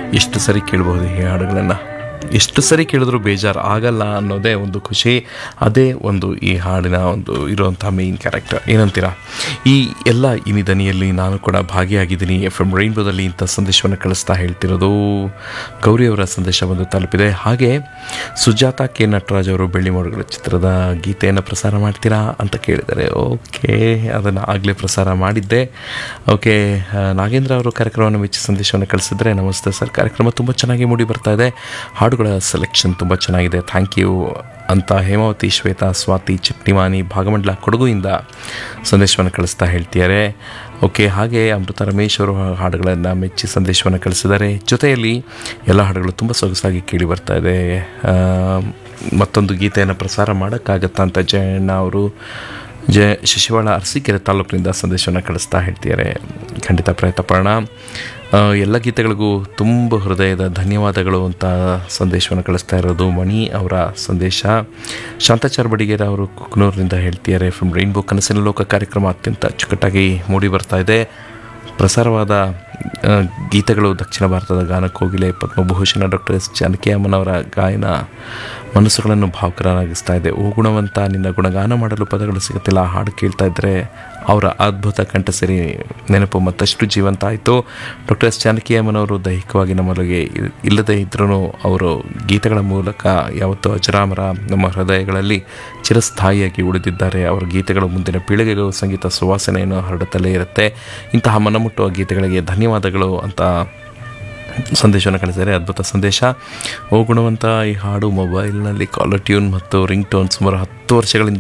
ಎಷ್ಟು ಸರಿ ಕೇಳಬಹುದು ಈ ಹಾಡುಗಳನ್ನು ಎಷ್ಟು ಸರಿ ಕೇಳಿದ್ರೂ ಬೇಜಾರು ಆಗಲ್ಲ ಅನ್ನೋದೇ ಒಂದು ಖುಷಿ ಅದೇ ಒಂದು ಈ ಹಾಡಿನ ಒಂದು ಇರುವಂಥ ಮೇಯ್ನ್ ಕ್ಯಾರೆಕ್ಟರ್ ಏನಂತೀರಾ ಈ ಎಲ್ಲ ಇನಿ ದನಿಯಲ್ಲಿ ನಾನು ಕೂಡ ಭಾಗಿಯಾಗಿದ್ದೀನಿ ಎಫ್ ಎಮ್ ರೈನ್ಬೋದಲ್ಲಿ ಇಂಥ ಸಂದೇಶವನ್ನು ಕಳಿಸ್ತಾ ಹೇಳ್ತಿರೋದು ಗೌರಿಯವರ ಸಂದೇಶ ಬಂದು ತಲುಪಿದೆ ಹಾಗೆ ಸುಜಾತ ಕೆ ನಟರಾಜ್ ಅವರು ಬೆಳ್ಳಿ ಮೋಡಗಳ ಚಿತ್ರದ ಗೀತೆಯನ್ನು ಪ್ರಸಾರ ಮಾಡ್ತೀರಾ ಅಂತ ಕೇಳಿದ್ದಾರೆ ಓಕೆ ಅದನ್ನು ಆಗಲೇ ಪ್ರಸಾರ ಮಾಡಿದ್ದೆ ಓಕೆ ಆ, ನಾಗೇಂದ್ರ ಅವರು ಕಾರ್ಯಕ್ರಮವನ್ನು ಮೆಚ್ಚಿ ಸಂದೇಶವನ್ನು ಕಳಿಸಿದ್ರೆ ನಮಸ್ತೆ ಸರ್ ಕಾರ್ಯಕ್ರಮ ತುಂಬ ಚೆನ್ನಾಗಿ ಮೂಡಿ ಬರ್ತಾ ಇದೆ ಹಾಡುಗಳ ಸೆಲೆಕ್ಷನ್ ತುಂಬ ಚೆನ್ನಾಗಿದೆ ಥ್ಯಾಂಕ್ ಯು ಅಂತ ಹೇಮಾವತಿ ಶ್ವೇತಾ ಸ್ವಾತಿ ಚಿಟ್ನಿವಾನಿ ಭಾಗಮಂಡಲ ಕೊಡಗುಯಿಂದ ಸಂದೇಶವನ್ನು ಕಳಿಸ್ತಾ ಹೇಳ್ತಿದ್ದಾರೆ ಓಕೆ ಹಾಗೆ ಅಮೃತ ರಮೇಶ್ ಅವರು ಹಾಡುಗಳನ್ನು ಮೆಚ್ಚಿ ಸಂದೇಶವನ್ನು ಕಳಿಸಿದ್ದಾರೆ ಜೊತೆಯಲ್ಲಿ ಎಲ್ಲ ಹಾಡುಗಳು ತುಂಬ ಸೊಗಸಾಗಿ ಕೇಳಿ ಬರ್ತಾ ಇದೆ ಆ, ಮತ್ತೊಂದು ಗೀತೆಯನ್ನು ಪ್ರಸಾರ ಮಾಡೋಕ್ಕಾಗತ್ತಾ ಅಂತ ಜಯಣ್ಣ ಅವರು ಜಯ ಶಿಶುವಾಳ ಅರಸೀಕೆರೆ ತಾಲೂಕಿನಿಂದ ಸಂದೇಶವನ್ನು ಕಳಿಸ್ತಾ ಹೇಳ್ತಿದ್ದಾರೆ ಖಂಡಿತ ಪ್ರಯತ್ನ ಪಡೋಣ ಆ, ಎಲ್ಲ ಗೀತೆಗಳಿಗೂ ತುಂಬ ಹೃದಯದ ಧನ್ಯವಾದಗಳು ಅಂತ ಸಂದೇಶವನ್ನು ಕಳಿಸ್ತಾ ಇರೋದು ಮಣಿ ಅವರ ಸಂದೇಶ ಶಾಂತಾಚಾರ್ ಬಡಿಗೇರ ಅವರು ಕುಕ್ನೂರಿನಿಂದ ಹೇಳ್ತಿದ್ದಾರೆ ಫ್ರಮ್ ರೈನ್ಬೋ ಕನಸಿನ ಲೋಕ ಕಾರ್ಯಕ್ರಮ ಅತ್ಯಂತ ಅಚ್ಚುಕಟ್ಟಾಗಿ ಮೂಡಿ ಬರ್ತಾ ಇದೆ ಪ್ರಸಾರವಾದ ಆ, ಗೀತೆಗಳು ದಕ್ಷಿಣ ಭಾರತದ ಗಾನಕೋಗಿಲೆ ಪದ್ಮಭೂಷಣ ಡಾಕ್ಟರ್ ಎಸ್ ಜಾನಕಿ ಅಮ್ಮನವರ ಗಾಯನ ಮನಸ್ಸುಗಳನ್ನು ಭಾವುಕರನ್ನಾಗಿಸ್ತಾ ಇದೆ ಓ ಗುಣವಂತ ನಿನ್ನ ಗುಣಗಾನ ಮಾಡಲು ಪದಗಳು ಸಿಗುತ್ತಿಲ್ಲ ಆ ಹಾಡು ಕೇಳ್ತಾ ಇದ್ದರೆ ಅವರ ಅದ್ಭುತ ಕಂಠಸಿರಿ ನೆನಪು ಮತ್ತಷ್ಟು ಜೀವಂತ ಆಯಿತು ಡಾಕ್ಟರ್ ಎಸ್ ಜಾನಕಿ ಅಮ್ಮನವರು ದೈಹಿಕವಾಗಿ ನಮ್ಮೊಳಗೆ ಇಲ್- ಇಲ್ಲದೇ ಇದ್ರೂ ಅವರು ಗೀತೆಗಳ ಮೂಲಕ ಯಾವತ್ತೂ ಅಜರಾಮರ ನಮ್ಮ ಹೃದಯಗಳಲ್ಲಿ ಚಿರಸ್ಥಾಯಿಯಾಗಿ ಉಳಿದಿದ್ದಾರೆ ಅವರ ಗೀತೆಗಳು ಮುಂದಿನ ಪೀಳಿಗೆಗೂ ಸಂಗೀತ ಸುವಾಸನೆಯನ್ನು ಹರಡುತ್ತಲೇ ಇರುತ್ತೆ ಇಂತಹ ಮನಮುಟ್ಟುವ ಗೀತೆಗಳಿಗೆ ಧನ್ಯವಾದಗಳು ಅಂತ ಸಂದೇಶವನ್ನು ಕಳಿಸಿದ್ದಾರೆ ಅದ್ಭುತ ಸಂದೇಶ ಓ ಗುಣವಂತ ಈ ಹಾಡು ಮೊಬೈಲ್ನಲ್ಲಿ ಕಾಲರ್ ಟ್ಯೂನ್ ಮತ್ತು ರಿಂಗ್ ಟೋನ್ ಸುಮಾರು ಹತ್ತು ವರ್ಷಗಳಿಂದ